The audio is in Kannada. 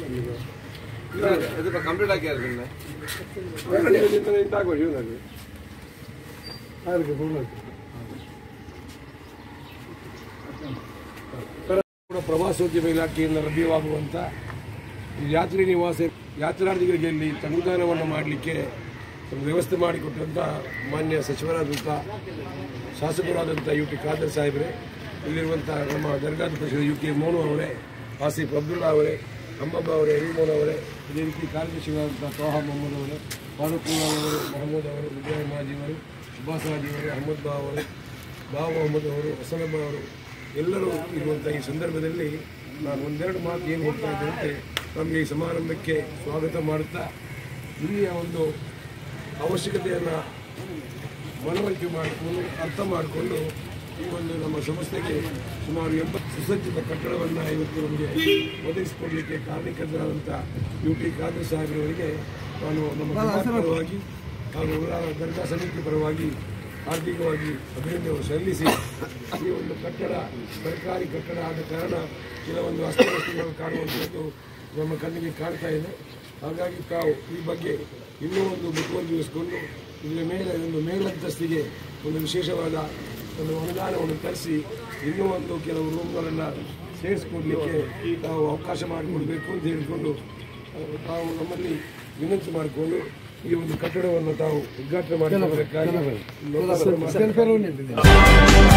ഇതിപ്പോ കംപ്ലീറ്റ് ആക്കിയായിരുന്നു ഉണ്ടാകുമോ ചെയ്യുന്നത് ആർക്ക് പോകുന്നത് ಕೂಡ ಪ್ರವಾಸೋದ್ಯಮ ಇಲಾಖೆಯಿಂದ ಲಭ್ಯವಾಗುವಂಥ ಈ ಯಾತ್ರಿ ನಿವಾಸ ಯಾತ್ರಾರ್ಥಿಗಳಿಗೆ ಇಲ್ಲಿ ತಂಗುದಾನವನ್ನು ಮಾಡಲಿಕ್ಕೆ ಒಂದು ವ್ಯವಸ್ಥೆ ಮಾಡಿಕೊಟ್ಟಂಥ ಮಾನ್ಯ ಸಚಿವರಾದಂಥ ಶಾಸಕರಾದಂಥ ಯು ಟಿ ಖಾದರ್ ಸಾಹೇಬ್ರೆ ಇಲ್ಲಿರುವಂಥ ನಮ್ಮ ದರ್ಗಾಧಿಪತಿ ಯು ಕೆ ಮೋನು ಅವರೇ ಆಸಿಫ್ ಅಬ್ದುಲ್ಲಾ ಅವರೇ ಅಮ್ಮಬ್ಬ ಅವರೇ ರೀಮೋನ್ ಅವರೇ ಇದೇ ರೀತಿ ಕಾರ್ಯದರ್ಶಿಗಳಾದಂಥ ತೋಹಾ ಮೊಹಮ್ಮದ್ ಅವರೇ ಫಾರೂಕ್ ಉಲ್ಲಾ ಅವರು ಮೊಹಮ್ಮದ್ ಅವರು ಇಬ್ರಾಹಿಂ ಹಾಜಿ ಅವರು ಅಬ್ಬಾಸ್ ಹಾಜಿ ಅವರು ಅಹಮದ್ ಬಾ ಅವರು ಬಾ ಮೊಹಮ್ಮದ್ ಅವರು ಹಸನಬ್ಬ ಅವರು ಎಲ್ಲರೂ ಇರುವಂಥ ಈ ಸಂದರ್ಭದಲ್ಲಿ ನಾನು ಒಂದೆರಡು ಮಾತು ಏನು ಹೋಗ್ತಾ ಇದ್ದಂತೆ ನಮಗೆ ಈ ಸಮಾರಂಭಕ್ಕೆ ಸ್ವಾಗತ ಮಾಡುತ್ತಾ ಇಲ್ಲಿಯ ಒಂದು ಅವಶ್ಯಕತೆಯನ್ನು ಮನವರಿಕೆ ಮಾಡಿಕೊಂಡು ಅರ್ಥ ಮಾಡಿಕೊಂಡು ಈ ಒಂದು ನಮ್ಮ ಸಂಸ್ಥೆಗೆ ಸುಮಾರು ಎಂಬತ್ತು ಸುಸಜ್ಜಿತ ಕಟ್ಟಡವನ್ನು ಇವತ್ತು ನಮಗೆ ಒದಗಿಸಿಕೊಡಲಿಕ್ಕೆ ಕಾರಣೀಕರ್ತರಾದಂಥ ಯು ಟಿ ಖಾದರ್ ಸಾಹೇಬ್ರವರಿಗೆ ನಾನು ನಮ್ಮ ಜಮಾತ್ ಪರವಾಗಿ ಹಾಗೂ ಉಳ್ಳಾಲ ದರ್ಗಾ ಸಮಿತಿ ಪರವಾಗಿ ಆರ್ಥಿಕವಾಗಿ ಅಭಿನಂದನೆ ಸಲ್ಲಿಸಿ ಈ ಒಂದು ಕಟ್ಟಡ ಸರ್ಕಾರಿ ಕಟ್ಟಡ ಆದ ಕಾರಣ ಕೆಲವೊಂದು ಅಸ್ತವ್ಯಸ್ತಗಳು ಕಾಣುವಂಥದ್ದು ನಮ್ಮ ಕಣ್ಣಿಗೆ ಕಾಣ್ತಾ ಇದೆ ಹಾಗಾಗಿ ತಾವು ಈ ಬಗ್ಗೆ ಇನ್ನೂ ಒಂದು ಮುತುವರ್ಜಿಸಿಕೊಂಡು ಇದರ ಮೇಲೆ ಒಂದು ಮೇಲಂತಸ್ತಿಗೆ ಒಂದು ವಿಶೇಷವಾದ ಒಂದು ಅನುದಾನವನ್ನು ತರಿಸಿ ಇನ್ನೂ ಒಂದು ಕೆಲವು ರೂಮ್ಗಳನ್ನು ಸೇರಿಸ್ಕೊಡ್ಲಿಕ್ಕೆ ತಾವು ಅವಕಾಶ ಮಾಡಿಕೊಡ್ಬೇಕು ಅಂತ ಹೇಳಿಕೊಂಡು ಅಹ್, ತಾವು ನಮ್ಮಲ್ಲಿ ವಿನಂತಿ ಮಾಡಿಕೊಂಡು ಈ ಒಂದು ಕಟ್ಟಡವನ್ನು ತಾವು ಉದ್ಘಾಟನೆ ಮಾಡಿಕೊಳ್ಳಬೇಕಾಗಿ